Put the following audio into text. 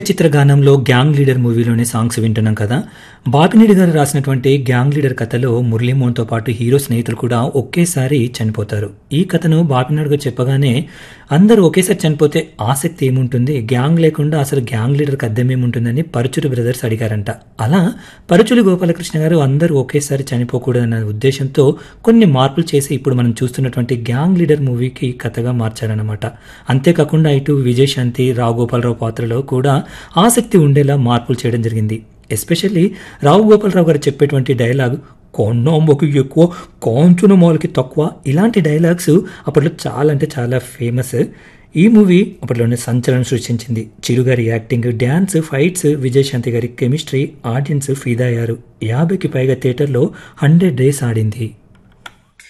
చిత్రగానంలో gang leader మూవీలోని songs వింటున్నాం కదా బాపినేడు గారు రాసినటువంటి గ్యాంగ్ లీడర్ కథలో మురళీమోహన్తో పాటు హీరో స్నేహితులు కూడా ఒకేసారి చనిపోతారు ఈ కథను బాపినాడు గారు చెప్పగానే అందరూ ఒకేసారి చనిపోతే ఆసక్తి ఏముంటుంది గ్యాంగ్ లేకుండా అసలు గ్యాంగ్ లీడర్కి అద్దెం ఏముంటుందని పరుచులు బ్రదర్స్ అడిగారంట అలా పరుచులు గోపాలకృష్ణ గారు అందరూ ఒకేసారి చనిపోకూడదన్న ఉద్దేశంతో కొన్ని మార్పులు చేసి ఇప్పుడు మనం చూస్తున్నటువంటి గ్యాంగ్ లీడర్ మూవీకి కథగా మార్చారన్నమాట అంతేకాకుండా ఇటు విజయశాంతి రావు గోపాలరావు పాత్రలో కూడా ఆసక్తి ఉండేలా మార్పులు చేయడం జరిగింది ఎస్పెషల్లీ రావు గోపాలరావు గారు చెప్పేటువంటి డైలాగ్ కొన్నోంబకి ఎక్కువ కాంచునమోలకి తక్కువ ఇలాంటి డైలాగ్స్ అప్పట్లో చాలా అంటే చాలా ఫేమస్ ఈ మూవీ అప్పట్లోనే సంచలనం సృష్టించింది చిరుగారి యాక్టింగ్ డ్యాన్స్ ఫైట్స్ విజయశాంతి గారి కెమిస్ట్రీ ఆడియన్స్ ఫిదా అయ్యారు యాభైకి పైగా థియేటర్లో హండ్రెడ్ డేస్ ఆడింది